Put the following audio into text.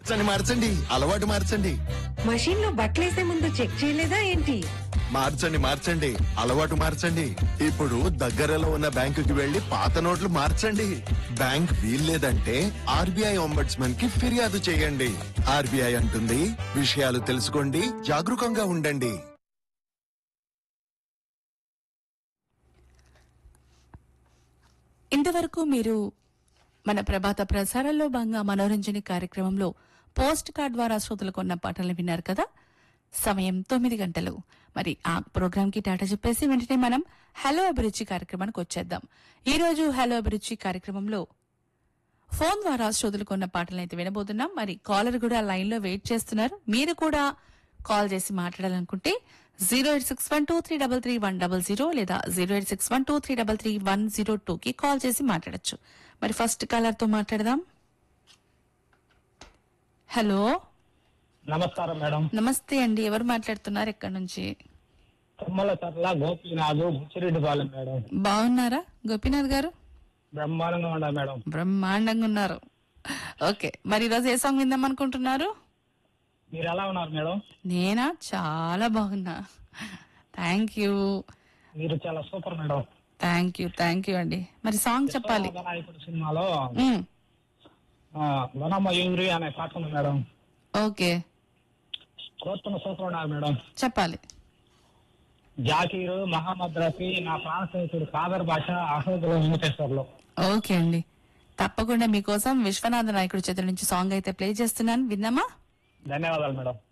మార్చండి మార్చండి అలవాటు మార్చండి మషీన్ లో బట్టలేసే ముందు చెక్ చేయలేదా ఏంటి మార్చండి మార్చండి అలవాటు మార్చండి ఇప్పుడు దగ్గరలో ఉన్న బ్యాంకుకి వెళ్లి పాత నోట్లు మార్చండి బ్యాంక్ వీల్లేదంటే ఆర్బీఐ ఒంబడ్స్మన్ కి ఫిర్యాదు చేయండి ఆర్బీఐ అంటుంది విషయాలు తెలుసుకోండి జాగరూకంగా ఉండండి ఇంతవరకు మీరు మన ప్రభాత ప్రసారాల్లో భాగంగా మనోరంజని కార్యక్రమంలో పోస్ట్ కార్డ్ ద్వారా శ్రోతలకు ఉన్న పాటలు విన్నారు కదా సమయం తొమ్మిది గంటలు మరి ఆ ప్రోగ్రామ్ కి టాటా చెప్పేసి వెంటనే మనం హలో అభిరుచి కార్యక్రమానికి వచ్చేద్దాం ఈ రోజు హలో అభిరుచి కార్యక్రమంలో ఫోన్ ద్వారా శ్రోతలకు ఉన్న పాటలను అయితే వినబోతున్నాం మరి కాలర్ కూడా లైన్ లో వెయిట్ చేస్తున్నారు మీరు కూడా కాల్ చేసి మాట్లాడాలనుకుంటే zero eight six one two three double three one double zero లేదా zero eight six one two three double three one zero two కి కాల్ చేసి మాట్లాడొచ్చు మరి ఫస్ట్ కాలర్ తో మాట్లాడదాం హలో నమస్కారం మేడం నమస్తే అండి ఎవరు మాట్లాడుతున్నారు ఎక్కడి నుంచి తుమ్మల చర్ల గోపీనాథ్ బుచ్చిరెడ్డిపాలెం మేడం బాగున్నారా గోపీనాథ్ గారు బ్రహ్మాండంగా ఉండా మేడం బ్రహ్మాండంగా ఉన్నారు ఓకే మరి ఈరోజు ఏ సాంగ్ విందాం అనుకుంటున్నారు మీరు ఎలా ఉన్నారు మేడం నేనా చాలా బాగున్నా థ్యాంక్ యూ మీరు చాలా super madam thank you thank you అండి మరి సాంగ్ చెప్పాలి నాయకుడు సినిమాలో మ్మ్. ఆ, వనమ్మ యూరి అనే పాట ఉంది మేడం ఓకే కోరుతున్న సూపర్ ఉన్నారు మేడం చెప్పాలి జాకీరు మహమ్మద్ రఫీ నా ప్రాణ స్నేహితుడు కాదర్ భాష అహోదులు వెంకటేశ్వర్లు ఓకే అండి తప్పకుండా మీకోసం విశ్వనాథ నాయకుడి చేతుల నుంచి సాంగ్ అయితే ప్లే చేస్తున్నాను విన్నామా ధన్యవాదాలు మేడం